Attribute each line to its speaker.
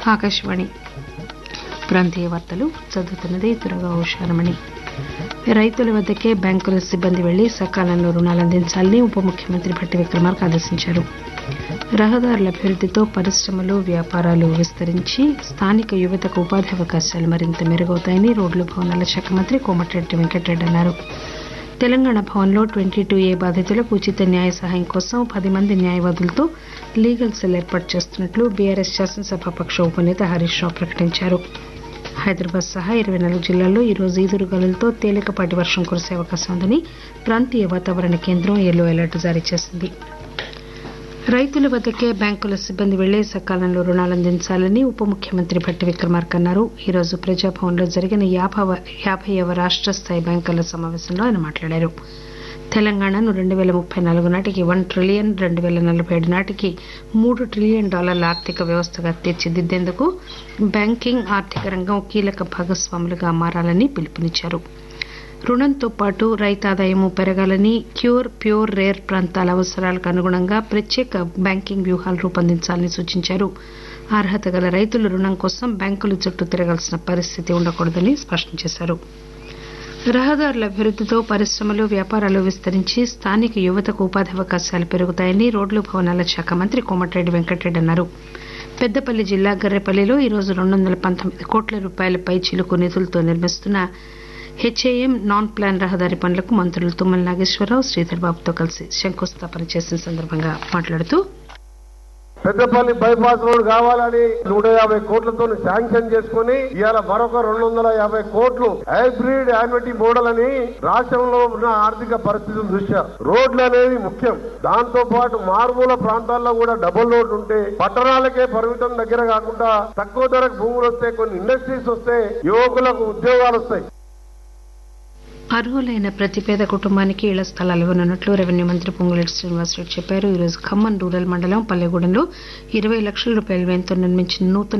Speaker 1: ఆకాశవాణి ప్రాంతీయ వార్తలు చదువుతున్నది దురగా ఉషారమణి రైతుల వద్దకే బ్యాంకుల సిబ్బంది వెళ్లి సకాలంలో రుణాలు అందించాలని ఉప ముఖ్యమంత్రి భట్టి విక్రమార్క ఆదేశించారు రహదారుల అభివృద్దితో పరిశ్రమలు వ్యాపారాలు విస్తరించి స్థానిక యువతకు ఉపాధి అవకాశాలు మరింత మెరుగవుతాయని రోడ్లు భవనాల శాఖ మంత్రి కోమటిరెడ్డి వెంకటరెడ్డి అన్నారు తెలంగాణ భవన్లో ట్వంటీ టూ ఏ బాధితులకు ఉచిత న్యాయ సహాయం కోసం పది మంది న్యాయవాదులతో లీగల్ సెల్ ఏర్పాటు చేస్తున్నట్లు బీఆర్ఎస్ శాసనసభాపక్ష ఉపనేత హరీష్ రావు ప్రకటించారు హైదరాబాద్ సహా ఇరవై నాలుగు జిల్లాల్లో ఈరోజు ఈదురుగాలులతో తేలికపాటి వర్షం కురిసే అవకాశం ఉందని ప్రాంతీయ వాతావరణ కేంద్రం ఎల్లో అలర్ట్ జారీ చేసింది రైతుల వద్దకే బ్యాంకుల సిబ్బంది వెళ్లి సకాలంలో రుణాలు అందించాలని ఉప ముఖ్యమంత్రి భట్టి విక్రమార్క అన్నారు ఈరోజు ప్రజాభవన్లో జరిగిన యాభైవ రాష్ట స్థాయి బ్యాంకర్ల సమావేశంలో ఆయన మాట్లాడారు తెలంగాణను రెండు పేల ముప్పై నాలుగు నాటికి వన్ ట్రిలియన్ రెండు పేల నలభై ఏడు నాటికి మూడు ట్రిలియన్ డాలర్ల ఆర్థిక వ్యవస్థగా తీర్చిదిద్దేందుకు బ్యాంకింగ్ ఆర్థిక రంగం కీలక భాగస్వాములుగా మారాలని పిలుపునిచ్చారు రుణంతో పాటు రైతాదాయము పెరగాలని క్యూర్ ప్యూర్ రేర్ ప్రాంతాల అవసరాలకు అనుగుణంగా ప్రత్యేక బ్యాంకింగ్ వ్యూహాలు రూపొందించాలని సూచించారు అర్హత గల రైతులు రుణం కోసం బ్యాంకుల చుట్టూ తిరగాల్సిన పరిస్థితి ఉండకూడదని స్పష్టం చేశారు రహదారుల అభివృద్దితో పరిశ్రమలు వ్యాపారాలు విస్తరించి స్థానిక యువతకు ఉపాధి అవకాశాలు పెరుగుతాయని రోడ్లు భవనాల శాఖ మంత్రి కోమటిరెడ్డి వెంకటరెడ్డి అన్నారు పెద్దపల్లి జిల్లా గర్రెపల్లిలో ఈరోజు రెండు వందల పంతొమ్మిది కోట్ల రూపాయల పై చిలుకు నిధులతో నిర్మిస్తున్న హెచ్ఏఎం నాన్ ప్లాన్ రహదారి పనులకు మంత్రులు తుమ్మల నాగేశ్వరరావు శ్రీధర్ బాబుతో కలిసి శంకుస్థాపన చేసిన సందర్భంగా మాట్లాడుతూ
Speaker 2: పెద్దపల్లి బైపాస్ రోడ్ కావాలని నూట యాభై కోట్లతో శాంక్షన్ చేసుకుని ఇవాళ మరొక రెండు వందల యాభై కోట్లు హైబ్రిడ్ యాన్యుటీ మోడల్ అని రాష్ట్రంలో ఉన్న ఆర్థిక పరిస్థితుల దృష్ట్యా రోడ్లు అనేది ముఖ్యం దాంతో పాటు మారుమూల ప్రాంతాల్లో కూడా డబుల్ రోడ్లు ఉంటే పట్టణాలకే పరిమితం దగ్గర కాకుండా తక్కువ ధరకు భూములు వస్తే కొన్ని ఇండస్ట్రీస్ వస్తే యువకులకు ఉద్యోగాలు వస్తాయి
Speaker 1: అర్హులైన ప్రతి పేద కుటుంబానికి ఇళ్ల స్థలాలు ఇవ్వనున్నట్లు రెవెన్యూ మంత్రి పొంగులేటి శ్రీనివాసరెడ్డి చెప్పారు ఈరోజు ఖమ్మం రూరల్ మండలం పల్లెగూడెంలో ఇరవై లక్షల రూపాయల వ్యయంతో నిర్మించిన నూతన